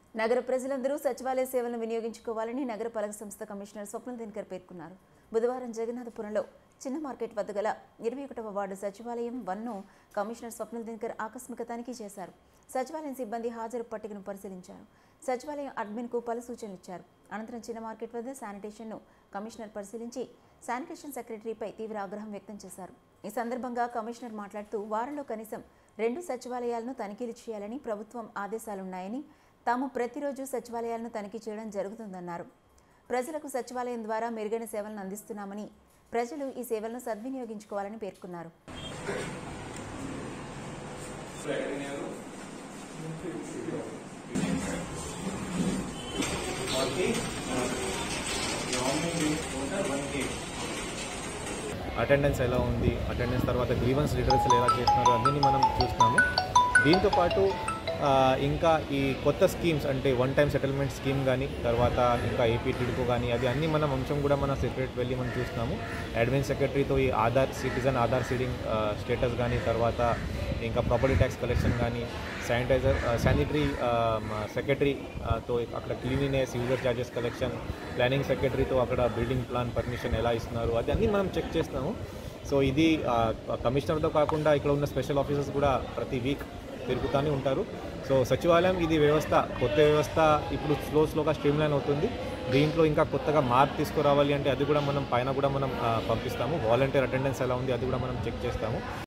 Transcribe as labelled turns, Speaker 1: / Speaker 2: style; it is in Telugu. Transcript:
Speaker 1: నగర ప్రజలందరూ సచివాలయ సేవలను వినియోగించుకోవాలని నగర పాలక సంస్థ కమిషనర్ స్వప్న దినకర్ పేర్కొన్నారు బుధవారం జగన్నాథపురంలో చిన్న మార్కెట్ వద్ద గల ఇరవై ఒకటవ వార్డు సచివాలయం వన్ను కమిషనర్ స్వప్న దినకర్ ఆకస్మిక తనిఖీ చేశారు సచివాలయం సిబ్బంది హాజరు పట్టికను పరిశీలించారు సచివాలయం అడ్మిన్కు పలు సూచనలు ఇచ్చారు అనంతరం చిన్న మార్కెట్ వద్ద శానిటేషన్ను కమిషనర్ పరిశీలించి శానిటేషన్ సెక్రటరీపై తీవ్ర ఆగ్రహం వ్యక్తం చేశారు ఈ సందర్భంగా కమిషనర్ మాట్లాడుతూ వారంలో కనీసం రెండు సచివాలయాలను తనిఖీలు చేయాలని ప్రభుత్వం ఆదేశాలున్నాయని తాము ప్రతిరోజు సచివాలయాలను తనిఖీ చేయడం జరుగుతుందన్నారు ప్రజలకు సచివాలయం ద్వారా మెరుగైన సేవలను అందిస్తున్నామని ప్రజలు ఈ సేవలను సద్వినియోగించుకోవాలని పేర్కొన్నారు
Speaker 2: అటెండెన్స్ ఎలా ఉంది అటెండెన్స్ తర్వాత గ్రీవెన్స్ రిటర్న్స్లు ఎలా చేస్తున్నారు అన్నీ మనం చూస్తున్నాము దీంతోపాటు ఆ, ఇంకా ఈ కొత్త స్కీమ్స్ అంటే వన్ టైం సెటిల్మెంట్ స్కీమ్ కానీ తర్వాత ఇంకా ఏపీ టిడ్కో కానీ అది అన్ని మనం అంశం కూడా మన సెక్రటరీ వెళ్ళి మనం చూస్తున్నాము అడ్మిన్ సెక్రటరీతో ఈ Aadhaar citizen Aadhaar seeding status కానీ తర్వాత ఇంకా ప్రాపర్టీ ట్యాక్స్ కలెక్షన్ కానీ శానిటైజర్ శానిటరీ సెక్రటరీ తో అక్కడ cleanliness user charges collection planning సెక్రటరీతో అక్కడ బిల్డింగ్ ప్లాన్ పర్మిషన్ ఎలా ఇస్తున్నారు అది అన్నీ మనం చెక్ చేస్తున్నాము సో ఇది ఆ, కమిషనర్తో కాకుండా ఇక్కడ ఉన్న స్పెషల్ ఆఫీసర్స్ కూడా ప్రతి వీక్ తిరుగుతూనే ఉంటారు సో సచివాలయం ఇది వ్యవస్థ కొత్త వ్యవస్థ ఇప్పుడు స్లో స్లోగా స్ట్రీమ్లైన్ అవుతుంది దీంట్లో ఇంకా కొత్తగా మార్పు తీసుకురావాలి అంటే అది కూడా మనం పైన కూడా మనం ఆ, పంపిస్తాము వాలంటీర్ అటెండెన్స్ ఎలా ఉంది అది కూడా మనం చెక్ చేస్తాము